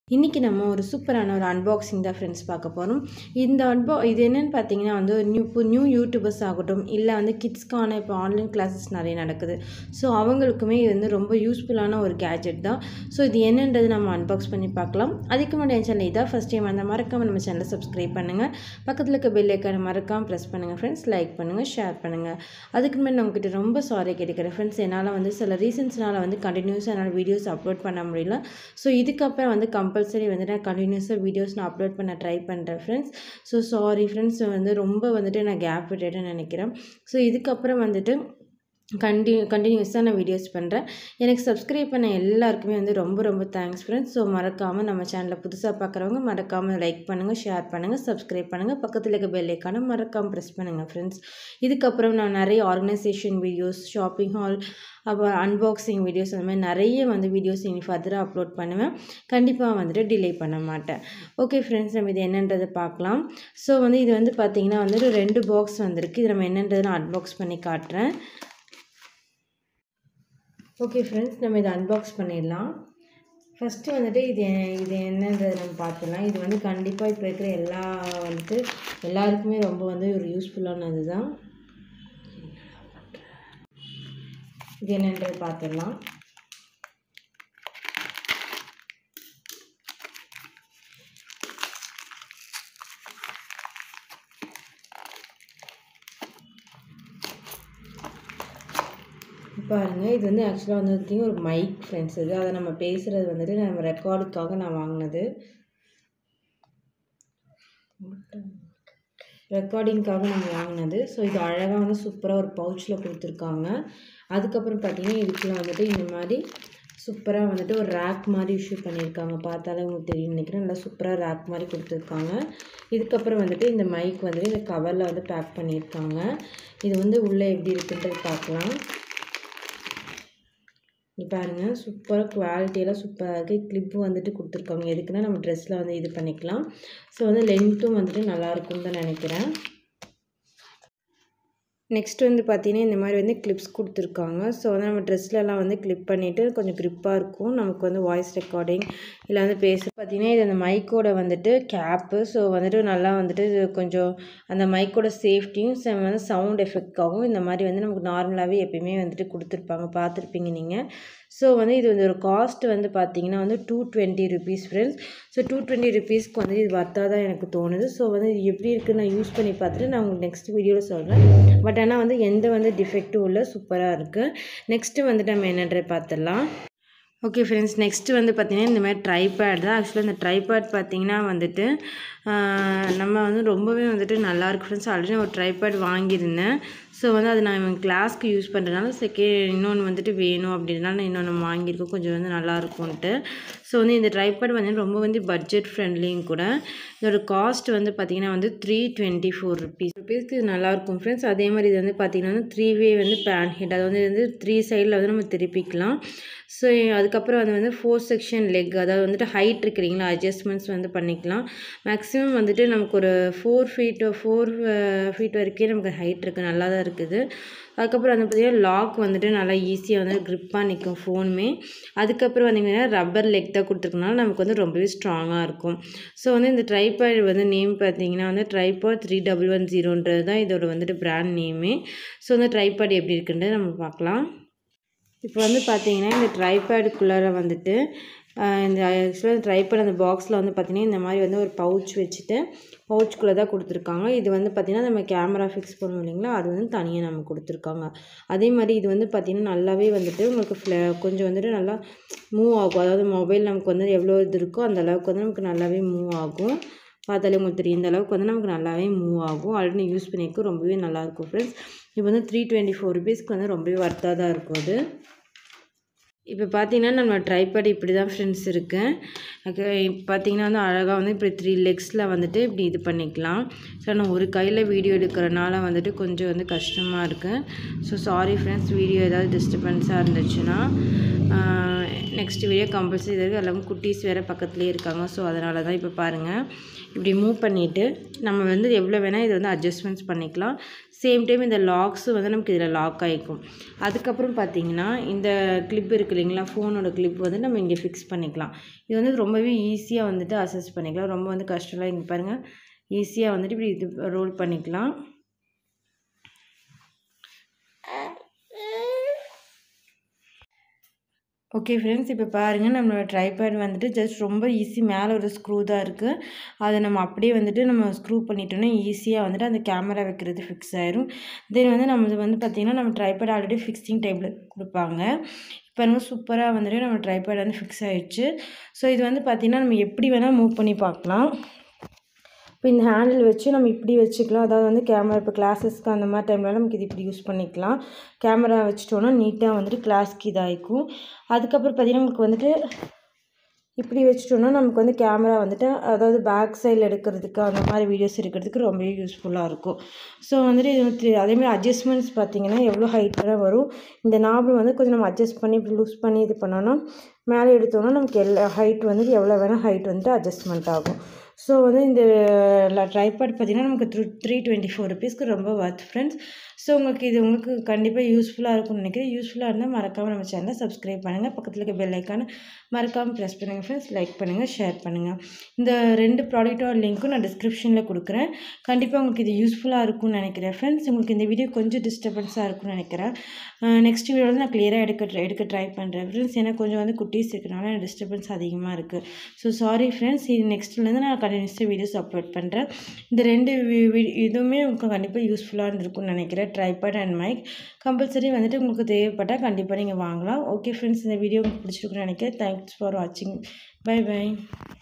இன்றைக்கி நம்ம ஒரு சூப்பரான ஒரு அன்பாக்சிங் தான் ஃப்ரெண்ட்ஸ் பார்க்க போகிறோம் இந்த அன்பா இது என்னென்னு பார்த்தீங்கன்னா வந்து நியூ இப்போ நியூ யூடியூபர்ஸ் ஆகட்டும் இல்லை வந்து கிட்ஸ்க்கான இப்போ ஆன்லைன் கிளாஸஸ் நிறைய நடக்குது ஸோ அவங்களுக்குமே இது வந்து ரொம்ப யூஸ்ஃபுல்லான ஒரு கேஜெட் தான் ஸோ இது என்னன்றது நம்ம அன்பாக்ஸ் பண்ணி பார்க்கலாம் அதுக்கு முன்னாடி என் சேனல் இதான் ஃபஸ்ட் டைம் அந்த மறக்காமல் நம்ம சேனலை சப்ஸ்கிரைப் பண்ணுங்கள் பக்கத்தில் இருக்க பெல் ஐக்கான மறக்காமல் ப்ரெஸ் பண்ணுங்கள் ஃப்ரெண்ட்ஸ் லைக் பண்ணுங்கள் ஷேர் பண்ணுங்கள் அதுக்கு முன்னாடி நம்மக்கிட்ட ரொம்ப சாரி கேட்டுக்கிறேன் ஃப்ரெண்ட்ஸ் என்னால் வந்து சில ரீசன்ஸ்னால் வந்து கண்டினியூஸாக என்னால் வீடியோஸ் அப்லோட் பண்ண முடியல ஸோ இதுக்கப்புறம் வந்து கம்பல்சரி வந்து நான் கண்டினியூஸாக வீடியோஸ் நான் அப்லோட் பண்ண ட்ரை பண்ணுறேன் ஃப்ரெண்ட்ஸ் ஸோ சாரி ஃப்ரெண்ட்ஸ் வந்து ரொம்ப வந்துட்டு நான் கேப் விட்டுட்டேன்னு நினைக்கிறேன் ஸோ இதுக்கப்புறம் வந்துட்டு கண்டி கண்டினியூஸாக நான் வீடியோஸ் பண்ணுறேன் எனக்கு சப்ஸ்கிரைப் பண்ண எல்லாருக்குமே வந்து ரொம்ப ரொம்ப தேங்க்ஸ் ஃப்ரெண்ட்ஸ் ஸோ மறக்காமல் நம்ம சேனலை புதுசாக பார்க்குறவங்க மறக்காமல் லைக் பண்ணுங்கள் ஷேர் பண்ணுங்கள் சப்ஸ்கிரைப் பண்ணுங்கள் பக்கத்தில் இருக்க பெல் ஐக்கான மறக்காமல் ப்ரெஸ் பண்ணுங்கள் ஃப்ரெண்ட்ஸ் இதுக்கப்புறம் நான் நிறைய ஆர்கனைசேஷன் வீடியோஸ் ஷாப்பிங் ஹால் அப்புறம் அன்பாக்சிங் வீடியோஸ் அந்த மாதிரி நிறைய வந்து வீடியோஸ் இனி ஃபர்தராக அப்லோட் பண்ணுவேன் கண்டிப்பாக வந்துட்டு டிலே பண்ண மாட்டேன் ஓகே ஃப்ரெண்ட்ஸ் நம்ம இது என்னன்றதை பார்க்கலாம் ஸோ வந்து இது வந்து பார்த்திங்கன்னா வந்துட்டு ரெண்டு பாக்ஸ் வந்திருக்கு இது நம்ம என்னன்றதை நான் அன்பாக்ஸ் பண்ணி காட்டுறேன் ஓகே ஃப்ரெண்ட்ஸ் நம்ம இதை அன்பாக்ஸ் பண்ணிடலாம் ஃபஸ்ட்டு வந்துட்டு இது இது என்னன்றது நம்ம பார்த்துடலாம் இது வந்து கண்டிப்பாக இப்போ இருக்கிற எல்லா வந்துட்டு எல்லாருக்குமே ரொம்ப வந்து ஒரு யூஸ்ஃபுல்லானது தான் இது என்னன்றது பார்த்துடலாம் பாருங்கள் இது வந்து ஆக்சுவலாக வந்து பார்த்திங்கன்னா ஒரு மைக் ஃப்ரெண்ட்ஸ் இது அதை நம்ம பேசுகிறது வந்துட்டு நம்ம ரெக்கார்டுக்காக நான் வாங்கினது ரெக்கார்டிங்க்காக நம்ம வாங்கினது ஸோ இது அழகாக வந்து சூப்பராக ஒரு பவுச்சில் கொடுத்துருக்காங்க அதுக்கப்புறம் பார்த்திங்கன்னா இதுக்குள்ள வந்துட்டு இந்த மாதிரி சூப்பராக வந்துட்டு ஒரு ரேக் மாதிரி இஷ்யூ பண்ணியிருக்காங்க பார்த்தாலே உங்களுக்கு தெரியும் நினைக்கிறேன் நல்லா சூப்பராக ரேக் மாதிரி கொடுத்துருக்காங்க இதுக்கப்புறம் வந்துட்டு இந்த மைக் வந்துட்டு இந்த கவரில் வந்து பேக் பண்ணியிருக்காங்க இது வந்து உள்ளே எப்படி இருக்குன்றது பார்க்கலாம் இங்கே பாருங்கள் சூப்பராக குவாலிட்டியெல்லாம் சூப்பராக இருக்குது கிளிப்பு வந்துட்டு கொடுத்துருக்காங்க எதுக்குன்னா நம்ம ட்ரெஸ்ஸில் வந்து இது பண்ணிக்கலாம் ஸோ வந்து லென்த்தும் வந்துட்டு நல்லாயிருக்கும்னு தான் நினைக்கிறேன் நெக்ஸ்ட் வந்து பார்த்திங்கன்னா இந்த மாதிரி வந்து கிளிப்ஸ் கொடுத்துருக்காங்க ஸோ வந்து நம்ம ட்ரெஸ்லலாம் வந்து கிளிப் பண்ணிவிட்டு கொஞ்சம் க்ரிப்பாக இருக்கும் நமக்கு வந்து வாய்ஸ் ரெக்கார்டிங் இல்லை வந்து பேச பார்த்திங்கன்னா இது அந்த மைக்கோட வந்துட்டு கேப்பு ஸோ வந்துட்டு நல்லா வந்துட்டு கொஞ்சம் அந்த மைக்கோட சேஃப்டியும் வந்து சவுண்ட் எஃபெக்ட்காகவும் இந்த மாதிரி வந்து நமக்கு நார்மலாகவே எப்பயுமே வந்துட்டு கொடுத்துருப்பாங்க பார்த்துருப்பீங்க நீங்கள் ஸோ வந்து இது வந்து ஒரு காஸ்ட் வந்து பார்த்திங்கன்னா வந்து two twenty rupees friends so two twenty ருபீஸ்க்கு வந்து இது வர்த்தாக தான் எனக்கு தோணுது ஸோ வந்து இது எப்படி இருக்குன்னு நான் யூஸ் பண்ணி பார்த்துட்டு நான் உங்களுக்கு நெக்ஸ்ட் வீடியோவில் சொல்கிறேன் பட் ஆனால் வந்து எந்த வந்து டிஃபெக்ட்டும் இல்லை சூப்பராக இருக்குது நெக்ஸ்ட்டு வந்துட்டு நம்ம என்னன்ற பார்த்துடலாம் ஓகே ஃப்ரெண்ட்ஸ் நெக்ஸ்ட்டு வந்து பார்த்திங்கன்னா இந்த மாதிரி ட்ரைபேட் தான் ஆக்சுவலாக இந்த ட்ரைபேட் பார்த்திங்கன்னா வந்துட்டு நம்ம வந்து ரொம்பவே வந்துட்டு நல்லாயிருக்கு ஃப்ரெண்ட்ஸ் ஆல்ரெடி ஒரு ட்ரைபேட் வாங்கியிருந்தேன் ஸோ வந்து அது நான் இவன் கிளாஸ்க்கு யூஸ் பண்ணுறதுனால செகே இன்னொன்று வந்துட்டு வேணும் அப்படின்றனால நான் இன்னொன்று வாங்கியிருக்கோம் கொஞ்சம் வந்து நல்லாயிருக்கும்ன்ட்டு ஸோ வந்து இந்த ட்ரைபேட் வந்து ரொம்ப வந்து பட்ஜெட் ஃப்ரெண்ட்லியும் கூட இதோட காஸ்ட் வந்து பார்த்திங்கன்னா வந்து த்ரீ டுவெண்ட்டி ஃபோர் ருபீஸ் ருபீஸ்க்கு இது நல்லாயிருக்கும் ஃப்ரெண்ட்ஸ் அதே மாதிரி இது வந்து பார்த்திங்கன்னா வந்து த்ரீ வே வந்து பேன் ஹெட் அது வந்து வந்து த்ரீ சைடில் வந்து நம்ம திருப்பிக்கலாம் ஸோ அதுக்கப்புறம் அது வந்து ஃபோர் செக்ஷன் லெக் அதாவது வந்துட்டு ஹைட் இருக்கிறீங்களா அட்ஜஸ்ட்மெண்ட்ஸ் வந்து பண்ணிக்கலாம் மேக்ஸிமம் வந்துட்டு நமக்கு ஒரு ஃபோர் ஃபீட் ஃபோர் ஃபீட் வரைக்கும் நமக்கு ஹைட் இருக்குது நல்லா தான் இருக்குது அதுக்கப்புறம் வந்து பார்த்திங்கன்னா லாக் வந்துட்டு நல்லா ஈஸியாக வந்து க்ரிப்பாக நிற்கும் ஃபோனுமே அதுக்கப்புறம் வந்தீங்கன்னா ரப்பர் லெக் தான் கொடுத்துருக்கனால நமக்கு வந்து ரொம்பவே ஸ்ட்ராங்காக இருக்கும் ஸோ வந்து இந்த ட்ரைபேட் வந்து நேம் பார்த்தீங்கன்னா வந்து ட்ரைபாட் த்ரீ டபுள் ஒன் ஜீரோன்றது தான் இதோட வந்துட்டு பிராண்ட் நேமே ஸோ வந்து ட்ரைபேட் எப்படி இருக்குன்றது நம்ம பார்க்கலாம் இப்போ வந்து பார்த்தீங்கன்னா இந்த ட்ரைபேடுக்குள்ளார வந்துட்டு இந்த ஆக்சுவலாக ட்ரைபேட் அந்த பாக்ஸில் வந்து பார்த்திங்கன்னா இந்த மாதிரி வந்து ஒரு பவுச் வச்சுட்டு பவுச்சுக்குள்ளே தான் கொடுத்துருக்காங்க இது வந்து பார்த்திங்கன்னா நம்ம கேமரா ஃபிக்ஸ் பண்ணுவோம் இல்லைங்களா அது வந்து தனியாக நம்ம கொடுத்துருக்காங்க அதே மாதிரி இது வந்து பார்த்திங்கன்னா நல்லாவே வந்துட்டு உங்களுக்கு ஃப்ள கொஞ்சம் வந்துட்டு நல்லா மூவ் ஆகும் அதாவது மொபைல் நமக்கு வந்து எவ்வளோ இது இருக்கோ அந்த அளவுக்கு வந்து நமக்கு நல்லாவே மூவ் ஆகும் பார்த்தாலே உங்களுக்கு தெரியும் இந்த அளவுக்கு வந்து நமக்கு நல்லாவே மூவ் ஆகும் ஆல்ரெடி யூஸ் பண்ணியிருக்கோம் ரொம்பவே நல்லாயிருக்கும் ஃப்ரெண்ட்ஸ் இப்போ வந்து த்ரீ டுவெண்ட்டி ஃபோர் ருபீஸ்க்கு வந்து ரொம்பவே ஒர்த்தாக தான் இருக்கும் அது இப்போ பார்த்தீங்கன்னா நம்ம ட்ரைபேட் இப்படி தான் ஃப்ரெண்ட்ஸ் இருக்குது இப்போ பார்த்தீங்கன்னா வந்து அழகாக வந்து இப்படி த்ரீ லெக்ஸில் வந்துட்டு இப்படி இது பண்ணிக்கலாம் ஸோ நான் ஒரு கையில் வீடியோ எடுக்கிறனால வந்துட்டு கொஞ்சம் வந்து கஷ்டமாக இருக்குது ஸோ சாரி ஃப்ரெண்ட்ஸ் வீடியோ ஏதாவது டிஸ்டர்பன்ஸாக இருந்துச்சுன்னா நெக்ஸ்ட் வீடியோ கம்பல்சரி இருக்குது எல்லாமே குட்டீஸ் வேறு பக்கத்துலேயே இருக்காங்க ஸோ அதனால தான் இப்போ பாருங்கள் இப்படி மூவ் பண்ணிவிட்டு நம்ம வந்து எவ்வளோ வேணால் இதை வந்து அட்ஜஸ்ட்மெண்ட்ஸ் பண்ணிக்கலாம் சேம் டைம் இந்த லாக்ஸும் வந்து நமக்கு இதில் லாக் ஆகிக்கும் அதுக்கப்புறம் பார்த்தீங்கன்னா இந்த கிளிப் இருக்கு இல்லைங்களா ஃபோனோட கிளிப் வந்து நம்ம இங்கே ஃபிக்ஸ் பண்ணிக்கலாம் இது வந்து ரொம்பவே ஈஸியாக வந்துட்டு அசஸ் பண்ணிக்கலாம் ரொம்ப வந்து கஷ்டம்லாம் இங்கே பாருங்கள் ஈஸியாக வந்துட்டு இப்படி இது ரோல் பண்ணிக்கலாம் ஓகே ஃப்ரெண்ட்ஸ் இப்போ பாருங்கள் நம்மளோட ட்ரைபேட் வந்துட்டு ஜஸ்ட் ரொம்ப ஈஸி மேலே ஒரு ஸ்க்ரூ தான் இருக்குது அதை நம்ம அப்படியே வந்துட்டு நம்ம ஸ்க்ரூ பண்ணிட்டோன்னா ஈஸியாக வந்துட்டு அந்த கேமரா வைக்கிறது ஃபிக்ஸ் ஆயிரும் தென் வந்து நம்மளது வந்து பார்த்திங்கன்னா நம்ம ட்ரைபேட் ஆல்ரெடி ஃபிக்ஸிங் டைப்பில் கொடுப்பாங்க இப்போ வந்து சூப்பராக வந்துட்டு நம்ம ட்ரைபேட் வந்து ஃபிக்ஸ் ஆயிடுச்சு ஸோ இது வந்து பார்த்திங்கன்னா நம்ம எப்படி வேணால் மூவ் பண்ணி பார்க்கலாம் இப்போ இந்த ஹேண்டில் வச்சு நம்ம இப்படி வச்சுக்கலாம் அதாவது வந்து கேமரா இப்போ கிளாஸஸ்க்கு அந்த மாதிரி டைம்ல நமக்கு இது இப்படி யூஸ் பண்ணிக்கலாம் கேமரா வச்சுட்டோன்னா நீட்டாக வந்துட்டு கிளாஸ்க்கு இதாகிக்கும் அதுக்கப்புறம் பார்த்திங்கன்னா உங்களுக்கு வந்துட்டு இப்படி வச்சுட்டோன்னா நமக்கு வந்து கேமரா வந்துட்டு அதாவது பேக் சைடில் எடுக்கிறதுக்கு அந்த மாதிரி வீடியோஸ் எடுக்கிறதுக்கு ரொம்பவே யூஸ்ஃபுல்லாக இருக்கும் ஸோ வந்துட்டு இது வந்து அதேமாதிரி அட்ஜஸ்ட்மெண்ட்ஸ் பார்த்தீங்கன்னா எவ்வளோ ஹைட் வரை வரும் இந்த நாபு வந்து கொஞ்சம் நம்ம அட்ஜஸ்ட் பண்ணி இப்படி லூஸ் பண்ணி இது பண்ணோன்னா மேலே எடுத்தோன்னா நமக்கு எல்லா ஹைட் வந்துட்டு எவ்வளோ வேணால் ஹைட் வந்துட்டு அட்ஜஸ்ட்மெண்ட் ஆகும் ஸோ வந்து இந்த ட்ரைபாட் பார்த்திங்கன்னா நமக்கு த்ரூ த்ரீ டுவெண்ட்டி ஃபோர் ருபீஸ்க்கு ரொம்ப ஒர்த் ஃப்ரெண்ட்ஸ் ஸோ உங்களுக்கு இது உங்களுக்கு கண்டிப்பாக யூஸ்ஃபுல்லாக இருக்கும்னு நினைக்கிறேன் யூஸ்ஃபுல்லாக இருந்தால் மறக்காமல் நம்ம சேனலை சப்ஸ்கிரைப் பண்ணுங்கள் பக்கத்தில் இருக்க பெல் ஐக்கானை மறக்காமல் ப்ரெஸ் பண்ணுங்கள் ஃப்ரெண்ட்ஸ் லைக் பண்ணுங்கள் ஷேர் பண்ணுங்கள் இந்த ரெண்டு ப்ராடக்ட்டோட லிங்க்கும் நான் டிஸ்கிரிப்ஷனில் கொடுக்குறேன் கண்டிப்பாக உங்களுக்கு இது யூஸ்ஃபுல்லாக இருக்கும்னு நினைக்கிறேன் ஃப்ரெண்ட்ஸ் உங்களுக்கு இந்த வீடியோ கொஞ்சம் டிஸ்டர்பன்ஸாக இருக்கும்னு நினைக்கிறேன் நெக்ஸ்ட் வீடியோ வந்து நான் கிளியராக எடுக்க எடுக்க ட்ரை பண்ணுறேன் ஃப்ரெண்ட்ஸ் ஏன்னா கொஞ்சம் வந்து குட்டீஸ் இருக்கிறனால எனக்கு டிஸ்டர்பன்ஸ் அதிகமாக இருக்குது ஸோ சாரி ஃப்ரெண்ட்ஸ் இது நெக்ஸ்ட்லேருந்து நான் கண்டினியூஸாக வீடியோஸ் அப்லோட் பண்ணுறேன் இந்த ரெண்டு இதுவுமே உங்களுக்கு கண்டிப்பாக யூஸ்ஃபுல்லாக இருந்திருக்கும்னு நினைக்கிறேன் ட்ரைபாட் அண்ட் மைக் கம்பல்சரி வந்துட்டு உங்களுக்கு தேவைப்பட்டால் கண்டிப்பாக நீங்கள் வாங்கலாம் ஓகே ஃப்ரெண்ட்ஸ் இந்த வீடியோ உங்களுக்கு பிடிச்சிருக்குன்னு நினைக்கிறேன் தேங்க்ஸ் ஃபார் வாட்சிங் பை பை